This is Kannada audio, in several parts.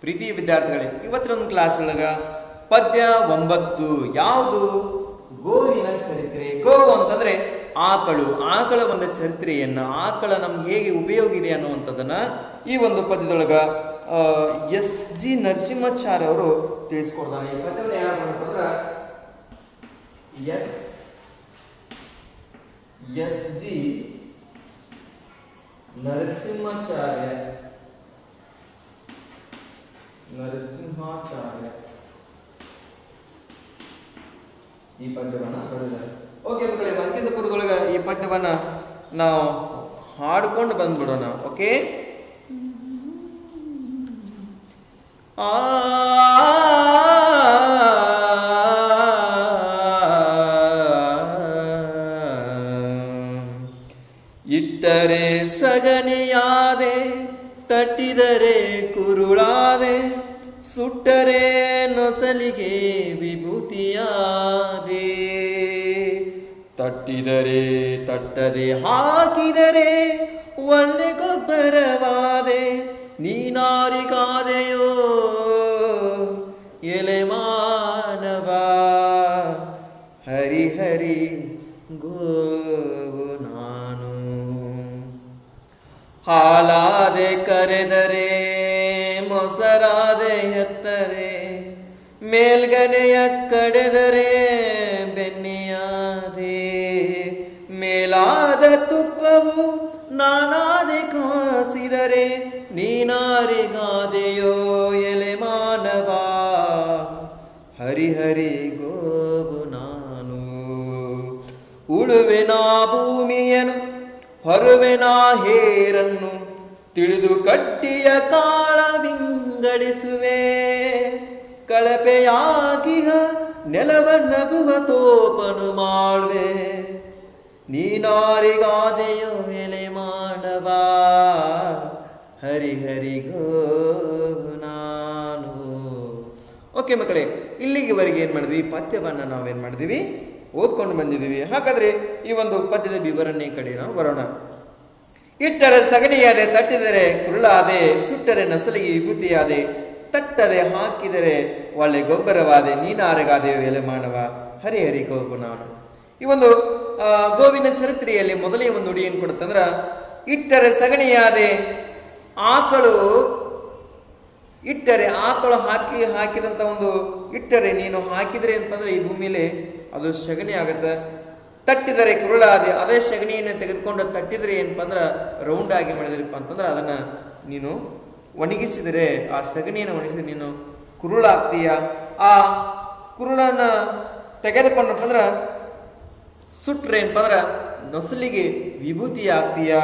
ಪ್ರೀತಿ ವಿದ್ಯಾರ್ಥಿಗಳೇ ಇವತ್ತಿನ ಒಂದು ಕ್ಲಾಸ್ ಒಳಗ ಪದ್ಯ ಒಂಬತ್ತು ಯಾವುದು ಗೋವಿನ ಚರಿತ್ರೆ ಗೋ ಅಂತಂದ್ರೆ ಆಕಳು ಆಕಳ ಒಂದು ಚರಿತ್ರೆಯನ್ನ ಆಕಳ ನಮ್ಗೆ ಹೇಗೆ ಉಪಯೋಗ ಇದೆ ಅನ್ನುವಂಥದ್ದನ್ನ ಈ ಒಂದು ಪದ್ಯದೊಳಗ ಎಸ್ ಜಿ ನರಸಿಂಹಾಚಾರ್ಯ ಅವರು ತಿಳಿಸ್ಕೊಡ್ತಾರೆ ಈ ಪದ್ಯವನ್ನು ಯಾರು ಮಾಡ್ಬೇಕಂದ್ರ S S G Narasimhacharya Narasimhacharya ಈ ಪದ್ಯವನ್ನ ಬರೆದಿದ್ದಾರೆ ಓಕೆ ಮಕ್ಕಳೇ ಅಂಕಿತ ಪುರದೊಳಗ ಈ ಪದ್ಯವನ್ನ ನಾವು ಹಾಡ್ಕೊಂಡು ಬಂದ್ಬಿಡೋಣ ಓಕೆ ಆ ಇಟ್ಟರೆ ಸಗಣಿಯಾದೆ ತಟ್ಟಿದರೆ ಕುರುಳಾದೆ ಸುಟ್ಟರೆ ನೊಸಲಿಗೆ ವಿಭೂತಿಯಾದೆ ತಟ್ಟಿದರೆ ತಟ್ಟದೆ ಹಾಕಿದರೆ ಒಳ್ಳೆ ಗೊಬ್ಬರವಾದೆ ನೀನಾರಿಗಾದೆಯೋ ಎಲೆ ಮಾನವ ಹರಿ ಹರಿ ಗೋವು ನಾನು ಹಾಲಾದೆ ಕರೆದರೆ ಮೊಸರಾದೆ ಎತ್ತರೆ ಮೇಲ್ಗನೆಯ ಕಡೆದರೆ ಬೆನ್ನಿಯಾದೆ ಮೇಲಾದ ತುಪ್ಪವು ನಾನಾದೆ ಕಾಸಿದರೆ ನೀನಾರಿಗಾದೆಯೋ ಎಲೆ ಮಾನವ ಹರಿಹರಿ ಗೋವು ನಾನು ಉಳುವೆನಾ ಭೂಮಿಯನು ಹೊರುವೆನಾ ಹೇರನ್ನು ತಿಳಿದು ಕಟ್ಟಿಯ ಕಾಳ ವಿಂಗಡಿಸುವೆ ಕಳಪೆಯಾಗಿಹ ನೆಲವ ನಗುವ ತೋಪನು ಮಾಡ್ವೆ ನೀನಾರಿಗಾದೆಯೋ ಎಲೆ ಮಾಡವ ಹರಿ ಹರಿ ಗೋ ನಾನು ಓಕೆ ಮಕ್ಕಳೇ ಇಲ್ಲಿಗೆವರೆಗೆ ಏನ್ ಮಾಡಿದ್ವಿ ಪದ್ಯವನ್ನ ನಾವೇನ್ ಮಾಡಿದ್ವಿ ಓದ್ಕೊಂಡು ಬಂದಿದ್ದೀವಿ ಹಾಗಾದ್ರೆ ಈ ಒಂದು ಪದ್ಯದ ವಿವರಣೆ ಕಡೆ ನಾವು ಬರೋಣ ಇಟ್ಟರೆ ಸಗಣಿಯಾದೆ ತಟ್ಟಿದರೆ ಕುರುಳಾದೆ ಸುಟ್ಟರೆ ನಸಲಿಗೆ ವಿಭೂತಿಯಾದೆ ತಟ್ಟದೆ ಹಾಕಿದರೆ ಒಳ್ಳೆ ಗೊಬ್ಬರವಾದೆ ನೀನಾರಗಾದೆ ಎಲೆ ಮಾನವ ಹರಿ ಹರಿ ಗೋಪು ನಾನು ಈ ಒಂದು ಆ, ಗೋವಿನ ಚರಿತ್ರೆಯಲ್ಲಿ ಮೊದಲೇ ಒಂದು ನುಡಿ ಏನ್ ಕೊಡುತ್ತಂದ್ರ ಇಟ್ಟರೆ ಸಗಣಿಯಾದೆ ಆಕಳು ಇಟ್ಟರೆ ಆಕಳು ಹಾಕಿ ಹಾಕಿದಂತ ಒಂದು ಇಟ್ಟರೆ ನೀನು ಹಾಕಿದ್ರೆ ಅಂತಂದ್ರೆ ಈ ಭೂಮಿಲಿ ಅದು ಸಗಣಿ ಆಗತ್ತೆ ತಟ್ಟಿದರೆ ಕುರುಳಾದೆ ಅದೇ ಸಗಣಿಯನ್ನು ತೆಗೆದುಕೊಂಡು ತಟ್ಟಿದ್ರೆ ಏನಪ್ಪ ಅಂದ್ರೆ ರೌಂಡ್ ಆಗಿ ಮಾಡಿದ್ರಪ್ಪ ಅಂತಂದ್ರೆ ಅದನ್ನ ನೀನು ಒಣಗಿಸಿದರೆ ಆ ಸಗಣಿಯನ್ನು ಒಣಗಿಸಿದ್ರೆ ನೀನು ಕುರುಳಾಗ್ತೀಯ ಆ ಕುರುಳನ್ನ ತೆಗೆದುಕೊಂಡಪ್ಪ ಅಂದ್ರೆ ಸುಟ್ರೆ ಏನಪ್ಪ ಅಂದ್ರೆ ನೊಸಲಿಗೆ ವಿಭೂತಿ ಆಗ್ತೀಯ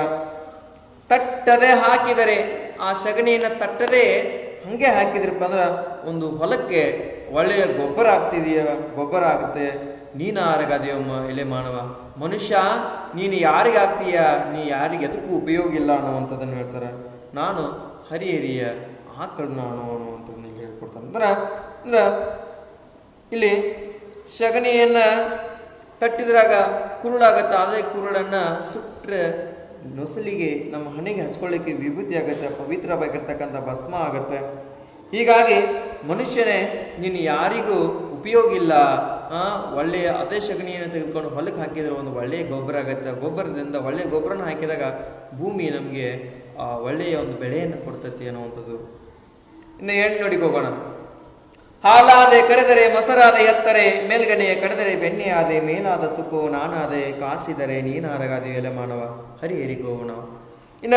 ತಟ್ಟದೆ ಹಾಕಿದರೆ ಆ ಸಗಣಿಯನ್ನು ತಟ್ಟದೆ ಹಂಗೆ ಹಾಕಿದ್ರಪ್ಪ ಅಂದ್ರೆ ಒಂದು ಹೊಲಕ್ಕೆ ಒಳ್ಳೆಯ ಗೊಬ್ಬರ ಆಗ್ತಿದೆಯ ಗೊಬ್ಬರ ಆಗುತ್ತೆ ನೀನು ಆರಗಾದೆಯಮ್ಮ ಎಲೆ ಮಾನವ ಮನುಷ್ಯ ನೀನು ಯಾರಿಗೆ ಆಗ್ತೀಯ ನೀ ಯಾರಿಗೆ ಎದಕ್ಕೂ ಉಪಯೋಗ ಇಲ್ಲ ಅನ್ನುವಂಥದ್ದನ್ನು ಹೇಳ್ತಾರೆ ನಾನು ಹರಿಹರಿಯ ಆಕಳು ನಾನು ಅನ್ನುವಂಥದ್ದನ್ನ ಹೇಳ್ಕೊಡ್ತಾರೆ ಅಂದ್ರೆ ಅಂದ್ರೆ ಇಲ್ಲಿ ಸಗಣಿಯನ್ನ ತಟ್ಟಿದ್ರಾಗ ಕುರುಳಾಗತ್ತೆ ಅದೇ ಕುರುಳನ್ನ ಸುಟ್ರೆ ನೊಸಲಿಗೆ ನಮ್ಮ ಹಣೆಗೆ ಹಚ್ಕೊಳ್ಳಿಕ್ಕೆ ವಿಭೂತಿ ಆಗತ್ತೆ ಪವಿತ್ರವಾಗಿರ್ತಕ್ಕಂಥ ಭಸ್ಮ ಆಗತ್ತೆ ಹೀಗಾಗಿ ಮನುಷ್ಯನೇ ನೀನು ಯಾರಿಗೂ ಉಪಯೋಗ ಇಲ್ಲ ಆ ಒಳ್ಳೆಯ ಅದೇ ಸಗಣಿಯನ್ನು ತೆಗೆದುಕೊಂಡು ಹೊಲಕ್ಕೆ ಹಾಕಿದ್ರೆ ಒಂದು ಒಳ್ಳೆಯ ಗೊಬ್ಬರ ಆಗತ್ತೆ ಗೊಬ್ಬರದಿಂದ ಒಳ್ಳೆಯ ಗೊಬ್ಬರನ ಹಾಕಿದಾಗ ಭೂಮಿ ನಮಗೆ ಒಳ್ಳೆಯ ಒಂದು ಬೆಳೆಯನ್ನು ಕೊಡ್ತೈತಿ ಅನ್ನುವಂಥದ್ದು ಇನ್ನು ಎಂಟು ನೋಡಿಗೆ ಹೋಗೋಣ ಹಾಲಾದೆ ಕರೆದರೆ ಮೊಸರಾದೆ ಎತ್ತರೆ ಮೇಲ್ಗನೆಯ ಕಡೆದರೆ ಬೆಣ್ಣೆಯಾದೆ ಮೇಲಾದ ತುಪ್ಪವು ನಾನಾದೆ ಕಾಸಿದರೆ ನೀನಾರಗಾದೆ ಎಲೆ ಮಾನವ ಹರಿ ಹರಿ ಗೋವು ನಾವು ಇನ್ನ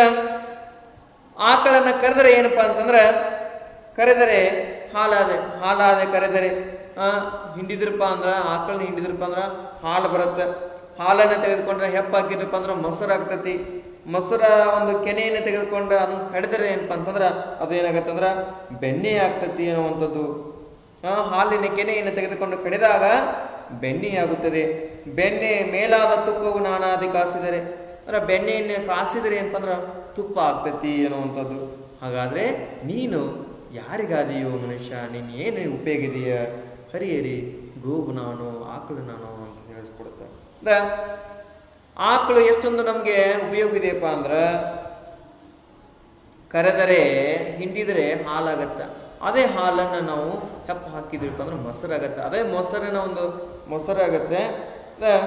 ಆಕಳನ್ನ ಕರೆದರೆ ಏನಪ್ಪಾ ಅಂತಂದ್ರೆ ಕರೆದರೆ ಹಾಲಾದೆ ಹಾಲಾದೆ ಕರೆದರೆ ಆ ಹಿಂಡಿದ್ರಪ್ಪ ಅಂದ್ರ ಆಕಳನ್ನ ಹಿಂಡಿದ್ರಪ್ಪ ಅಂದ್ರ ಹಾಲು ಬರುತ್ತೆ ಹಾಲನ್ನ ತೆಗೆದುಕೊಂಡ್ರೆ ಹೆಪ್ಪ ಹಾಕಿದ್ರಪ್ಪ ಅಂದ್ರೆ ಮೊಸರು ಆಗ್ತತಿ ಮೊಸರ ಒಂದು ಕೆನೆಯನ್ನು ತೆಗೆದುಕೊಂಡು ಅದನ್ನ ಕಡಿದರೆ ಏನಪ್ಪ ಅಂತಂದ್ರ ಅದು ಏನಾಗತ್ತಂದ್ರ ಬೆಣ್ಣೆ ಆಗ್ತತಿ ಅನ್ನುವಂಥದ್ದು ಆ ಹಾಲಿನ ಕೆನೆಯನ್ನು ತೆಗೆದುಕೊಂಡು ಕಡಿದಾಗ ಬೆಣ್ಣೆಯಾಗುತ್ತದೆ ಬೆಣ್ಣೆ ಮೇಲಾದ ತುಪ್ಪವು ನಾನಾದಿ ಕಾಸಿದರೆ ಅಂದ್ರೆ ಬೆಣ್ಣೆಯನ್ನು ಕಾಸಿದರೆ ಏನಪ್ಪ ಅಂದ್ರೆ ತುಪ್ಪ ಆಗ್ತತಿ ಅನ್ನುವಂಥದ್ದು ಹಾಗಾದ್ರೆ ನೀನು ಯಾರಿಗಾದೆಯೋ ಮನುಷ್ಯ ನೀನು ಏನು ಉಪಯೋಗ ಇದೆಯ ಹರಿಹರಿ ಗೋವು ನಾನು ಆಕಳು ನಾನು ಅಂತ ತಿಳಿಸ್ಕೊಡುತ್ತೆ ಅಂದ್ರೆ ಆಕಳು ಎಷ್ಟೊಂದು ನಮಗೆ ಉಪಯೋಗ ಇದೆಯಪ್ಪ ಅಂದ್ರೆ ಕರೆದರೆ ಹಿಂಡಿದರೆ ಹಾಲಾಗತ್ತ ಅದೇ ಹಾಲನ್ನು ನಾವು ಹೆಪ್ಪ ಹಾಕಿದ್ರಪ್ಪ ಅಂದ್ರೆ ಮೊಸರಾಗತ್ತೆ ಅದೇ ಮೊಸರಿನ ಒಂದು ಮೊಸರಾಗತ್ತೆ ಅದ-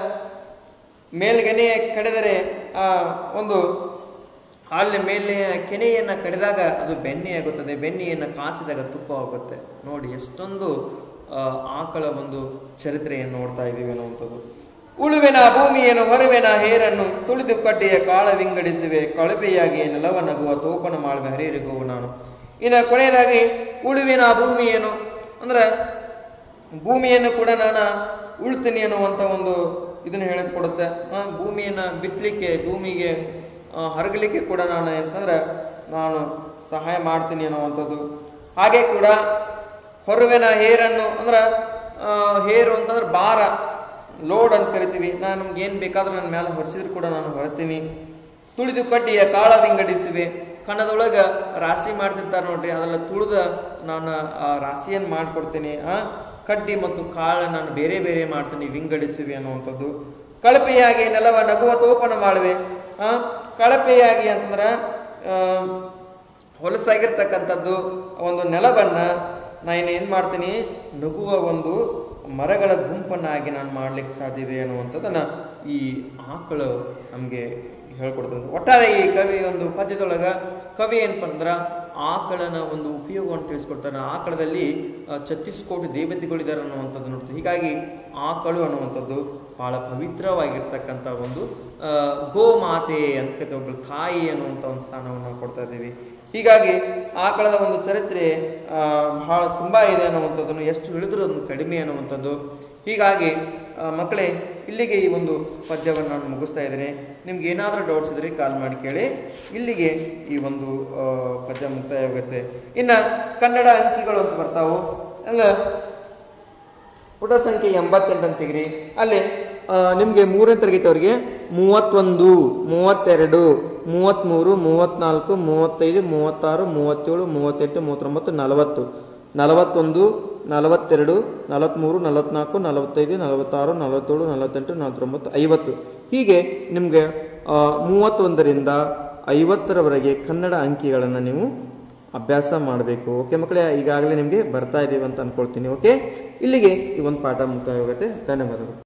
ಮೇಲ್ಗೆನೆ ಕಡಿದರೆ ಆ ಒಂದು ಹಾಲಿನ ಮೇಲೆ ಕೆನೆಯನ್ನು ಕಡಿದಾಗ ಅದು ಬೆಣ್ಣೆ ಆಗುತ್ತದೆ ಬೆಣ್ಣೆಯನ್ನು ಕಾಸಿದಾಗ ತುಪ್ಪ ಆಗುತ್ತೆ ನೋಡಿ ಎಷ್ಟೊಂದು ಆ, ಆಕಳ ಒಂದು ಚರಿತ್ರೆಯನ್ನು ನೋಡ್ತಾ ಇದ್ದೀವಿ ಅನ್ನುವಂಥದ್ದು ಉಳುವೆನ ಭೂಮಿಯನ್ನು ಹೊರವೆನ ಹೇರನ್ನು ತುಳಿದು ಕಡ್ಡಿಯ ಕಾಳ ವಿಂಗಡಿಸುವೆ ಕಳಪೆಯಾಗಿ ನೆಲವ ನಗುವ ತೋಪನ ಮಾಡುವೆ ಹರಿಯರಿಗುವ ನಾನು ಇನ್ನು ಕೊನೆಯದಾಗಿ ಉಳುವಿನ ಭೂಮಿಯನ್ನು ಅಂದ್ರೆ ಭೂಮಿಯನ್ನು ಕೂಡ ನಾನು ಉಳ್ತೀನಿ ಅನ್ನುವಂಥ ಒಂದು ಇದನ್ನು ಹೇಳದ್ ಕೊಡುತ್ತೆ ಆ, ಭೂಮಿಯನ್ನು ಬಿತ್ತಲಿಕ್ಕೆ ಭೂಮಿಗೆ ಆ, ಹರಗಲಿಕ್ಕೆ ಕೂಡ ನಾನು ಏನಂತಂದ್ರೆ ನಾನು ಸಹಾಯ ಮಾಡ್ತೀನಿ ಅನ್ನುವಂಥದ್ದು ಹಾಗೆ ಕೂಡ ಹೊರವಿನ ಹೇರನ್ನು ಅಂದ್ರೆ ಆ, ಹೇರು ಅಂತಂದ್ರೆ ಭಾರ ಲೋಡ್ ಅಂತ ಕರಿತೀವಿ ನಾನು ನಮ್ಗೆ ಏನು ಬೇಕಾದ್ರೂ ನನ್ನ ಮೇಲೆ ಹೊರಿಸಿದ್ರು ಕೂಡ ನಾನು ಹೊರತೀನಿ ತುಳಿದು ಕಡ್ಡಿಯ ಕಾಳ ವಿಂಗಡಿಸುವೆ ಕಣ್ಣದೊಳಗೆ ರಾಶಿ ಮಾಡ್ತಿರ್ತಾರೆ ನೋಡ್ರಿ ಅದೆಲ್ಲ ತುಳಿದ ನಾನು ಆ ರಾಶಿಯನ್ನು ಮಾಡಿಕೊಡ್ತೀನಿ ಆ ಕಡ್ಡಿ ಮತ್ತು ಕಾಳ ನಾನು ಬೇರೆ ಬೇರೆ ಮಾಡ್ತೀನಿ ವಿಂಗಡಿಸುವೆ ಅನ್ನುವಂಥದ್ದು ಕಳಪೆಯಾಗಿ ನೆಲವ ನಗುವ ತೋಪನ ಮಾಡುವೆ ಆ ಕಳಪೆಯಾಗಿ ಅಂತಂದ್ರೆ ಆ, ಹೊಲಸಾಗಿರ್ತಕ್ಕಂಥದ್ದು ಒಂದು ನೆಲವನ್ನು ನಾನು ಏನು ಮಾಡ್ತೀನಿ ನಗುವ ಒಂದು ಮರಗಳ ಗುಂಪನ್ನಾಗಿ ನಾನು ಮಾಡ್ಲಿಕ್ಕೆ ಸಾಧ್ಯ ಇದೆ ಅನ್ನುವಂಥದ್ದನ್ನು ಈ ಆಕಳು ನಮಗೆ ಹೇಳ್ಕೊಡ್ತದೆ ಒಟ್ಟಾರೆ ಈ ಕವಿ ಒಂದು ಪದ್ಯದೊಳಗೆ ಕವಿ ಏನಪ್ಪ ಅಂದ್ರೆ ಆಕಳನ ಒಂದು ಉಪಯೋಗವನ್ನು ತಿಳಿಸ್ಕೊಡ್ತಾನೆ ಆಕಳದಲ್ಲಿ ಆ, ಛತ್ತೀಸ್ ಕೋಟಿ ದೇವತೆಗಳಿದ್ದಾರೆ ಅನ್ನುವಂಥದ್ದು ನೋಡ್ತೀವಿ ಹೀಗಾಗಿ ಆಕಳು ಅನ್ನುವಂಥದ್ದು ಬಹಳ ಪವಿತ್ರವಾಗಿರ್ತಕ್ಕಂಥ ಒಂದು ಆ, ಗೋಮಾತೆ ಅಂತ ಕರಿತೀವಿ ಒಬ್ಬಳು ತಾಯಿ ಅನ್ನುವಂಥ ಒಂದು ಸ್ಥಾನವನ್ನು ನಾವು ಕೊಡ್ತಾ ಇದ್ದೀವಿ ಹೀಗಾಗಿ ಆಕಳದ ಒಂದು ಚರಿತ್ರೆ ಆ, ಬಹಳ ತುಂಬ ಇದೆ ಅನ್ನುವಂಥದ್ದನ್ನು ಎಷ್ಟು ಹೇಳಿದ್ರು ಅದನ್ನು ಕಡಿಮೆ ಅನ್ನುವಂಥದ್ದು ಹೀಗಾಗಿ ಆ, ಮಕ್ಕಳೇ ಇಲ್ಲಿಗೆ ಈ ಒಂದು ಪದ್ಯವನ್ನು ನಾನು ಮುಗಿಸ್ತಾ ಇದ್ದೀನಿ ನಿಮ್ಗೆ ಏನಾದರೂ ಡೌಟ್ಸ್ ಇದ್ರೆ ಕಾಲ್ ಮಾಡಿ ಕೇಳಿ ಇಲ್ಲಿಗೆ ಈ ಒಂದು ಆ, ಪದ್ಯ ಮುಕ್ತಾಯ ಆಗುತ್ತೆ ಇನ್ನು ಕನ್ನಡ ಅಂಕಿಗಳು ಅಂತ ಬರ್ತಾವು ಅಲ್ಲ ಪುಟ ಸಂಖ್ಯೆ ಎಂಬತ್ತೆಂಟು ಅಂತ ತೆಗಿರಿ ಅಲ್ಲಿ ನಿಮಗೆ ಮೂರನೇ ತರಗತಿಯವರಿಗೆ ಮೂವತ್ತೊಂದು ಮೂವತ್ತೆರಡು ಮೂವತ್ತ್ಮೂರು ಮೂವತ್ತ್ನಾಲ್ಕು ಮೂವತ್ತೈದು ಮೂವತ್ತಾರು ಮೂವತ್ತೇಳು ಮೂವತ್ತೆಂಟು ಮೂವತ್ತೊಂಬತ್ತು ನಲವತ್ತು ನಲವತ್ತೊಂದು ನಲವತ್ತೆರಡು ನಲವತ್ತ್ಮೂರು ನಲವತ್ತ್ನಾಲ್ಕು ನಲವತ್ತೈದು ನಲವತ್ತಾರು ನಲವತ್ತೇಳು ನಲವತ್ತೆಂಟು ನಲವತ್ತೊಂಬತ್ತು ಐವತ್ತು ಹೀಗೆ ನಿಮಗೆ ಮೂವತ್ತೊಂದರಿಂದ ಐವತ್ತರವರೆಗೆ ಕನ್ನಡ ಅಂಕಿಗಳನ್ನು ನೀವು ಅಭ್ಯಾಸ ಮಾಡಬೇಕು ಓಕೆ ಮಕ್ಕಳೇ ಈಗಾಗಲೇ ನಿಮಗೆ ಬರ್ತಾ ಇದ್ದೀವಿ ಅಂತ ಅನ್ಕೊಳ್ತೀನಿ ಓಕೆ ಇಲ್ಲಿಗೆ ಈ ಒಂದು ಪಾಠ ಮುಕ್ತಾಯ ಆಗುತ್ತೆ ಧನ್ಯವಾದಗಳು